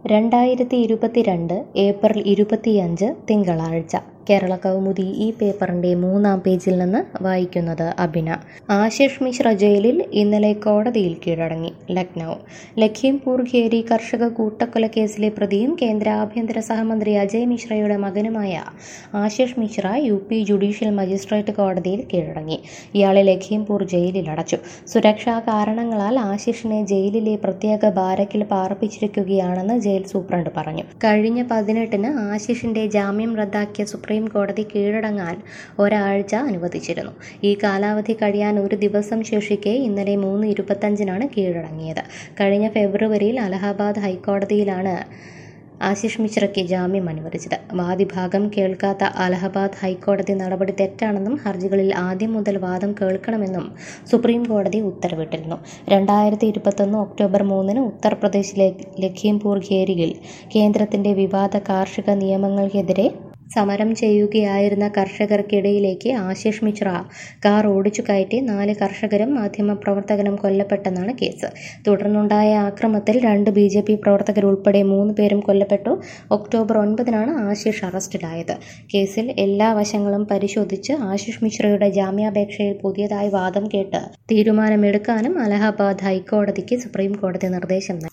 രണ്ടായിരത്തി ഇരുപത്തിരണ്ട് ഏപ്രിൽ ഇരുപത്തിയഞ്ച് തിങ്കളാഴ്ച കേരള കൗമുദി ഈ പേപ്പറിൻ്റെ മൂന്നാം പേജിൽ നിന്ന് വായിക്കുന്നത് അബിന ആശിഷ് മിശ്ര ജയിലിൽ ഇന്നലെ കോടതിയിൽ കീഴടങ്ങി ലക്നൗ ലഖീംപൂർ ഖേരി കർഷക കൂട്ടക്കൊലക്കേസിലെ പ്രതിയും കേന്ദ്ര ആഭ്യന്തര സഹമന്ത്രി അജയ് മിശ്രയുടെ മകനുമായ Ashish Mishra U P judicial magistrate കോടതിയിൽ കീഴടങ്ങി ഇയാളെ ലഖീംപൂർ ജയിലിൽ അടച്ചു സുരക്ഷാ കാരണങ്ങളാൽ ആശിഷിനെ ജയിലിലെ പ്രത്യേക ബാരക്കിൽ പാർപ്പിച്ചിരിക്കുകയാണെന്ന് ജയിൽ സൂപ്രണ്ട് പറഞ്ഞു കഴിഞ്ഞ പതിനെട്ടിന് ആശിഷിന്റെ ജാമ്യം റദ്ദാക്കിയ സുപ്രീം കോടതി കീഴടങ്ങാൻ ഒരാഴ്ച അനുവദിച്ചിരുന്നു ഈ കാലാവധി കഴിയാൻ ഒരു ദിവസം ശേഷിക്കെ ഇന്നലെ മൂന്ന് ഇരുപത്തഞ്ചിനാണ് കീഴടങ്ങിയത് കഴിഞ്ഞ ഫെബ്രുവരിയിൽ അലഹാബാദ് ഹൈക്കോടതിയിലാണ് ആശിഷ് മിശ്രയ്ക്ക് ജാമ്യം അനുവദിച്ചത് വാദിഭാഗം കേൾക്കാത്ത അലഹബാദ് ഹൈക്കോടതി നടപടി തെറ്റാണെന്നും ഹർജികളിൽ ആദ്യം മുതൽ വാദം കേൾക്കണമെന്നും സുപ്രീം കോടതി ഉത്തരവിട്ടിരുന്നു രണ്ടായിരത്തി ഇരുപത്തൊന്ന് ഒക്ടോബർ മൂന്നിന് ഉത്തർപ്രദേശിലെ ലഖീംപൂർ ഖേരിയിൽ കേന്ദ്രത്തിന്റെ വിവാദ കാർഷിക നിയമങ്ങൾക്കെതിരെ സമരം ചെയ്യുകയായിരുന്ന കർഷകർക്കിടയിലേക്ക് ആശിഷ് മിശ്ര കാർ ഓടിച്ചു കയറ്റി നാല് കർഷകരും മാധ്യമപ്രവർത്തകനും കൊല്ലപ്പെട്ടെന്നാണ് കേസ് തുടർന്നുണ്ടായ ആക്രമത്തിൽ രണ്ട് ബി ജെ പി പ്രവർത്തകരുൾപ്പെടെ മൂന്ന് പേരും കൊല്ലപ്പെട്ടു ഒക്ടോബർ ഒൻപതിനാണ് ആശിഷ് അറസ്റ്റിലായത് കേസിൽ എല്ലാ വശങ്ങളും പരിശോധിച്ച് ആശിഷ് മിശ്രയുടെ ജാമ്യാപേക്ഷയിൽ പുതിയതായി വാദം കേട്ട് തീരുമാനമെടുക്കാനും അലഹബാദ് ഹൈക്കോടതിക്ക് സുപ്രീം കോടതി നിർദ്ദേശം നൽകി